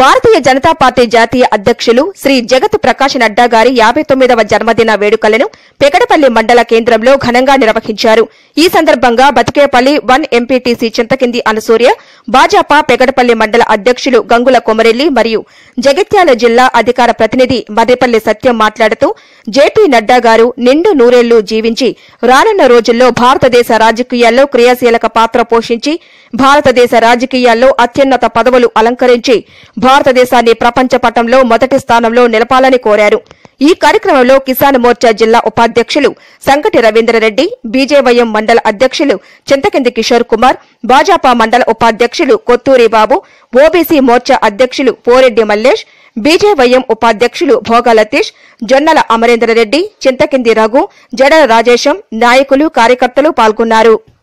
భారతీయ Janata party జాతీయ అధ్యక్షులు శ్రీ జగత్ ప్రకాష్ నడ్డా గారి యాభై తొమ్మిదవ జన్మదిన వేడుకలను పెకడపల్లి మండల కేంద్రంలో ఘనంగా నిర్వహించారు ఈ సందర్భంగా బతికేపల్లి వన్ ఎంపీటీసీ చింతకింది అనసూర్య భాజపా పెకడపల్లి మండల అధ్యక్షులు గంగుల కొమరెల్లి మరియు జగిత్యాల జిల్లా అధికార ప్రతినిధి మర్రిపల్లి సత్యం మాట్లాడుతూ జేపీ నడ్డా గారు నిండు నూరేళ్లు జీవించి రానున్న రోజుల్లో భారతదేశ రాజకీయాల్లో క్రియాశీలక పాత్ర పోషించి భారతదేశ రాజకీయాల్లో అత్యున్నత పదవులు అలంకరించి భారతదేశాన్ని ప్రపంచ పటంలో మొదటి స్థానంలో నిలపాలని కోరారు ఈ కార్యక్రమంలో కిసాన్ మోర్చా జిల్లా ఉపాధ్యక్షులు సంకటి రవీంద్రరెడ్డి బీజేవైఎం మండల అధ్యక్షులు చింతకింది కిషోర్ కుమార్ భాజపా మండల ఉపాధ్యక్షులు కొత్తూరి బాబు ఓబీసీ మోర్చా అధ్యక్షులు పోరెడ్డి మల్లేష్ బీజేవైఎం ఉపాధ్యక్షులు భోగా లతీష్ జొన్నల అమరేంద్రరెడ్డి చింతకింది రఘు జడల రాజేశం నాయకులు కార్యకర్తలు పాల్గొన్నారు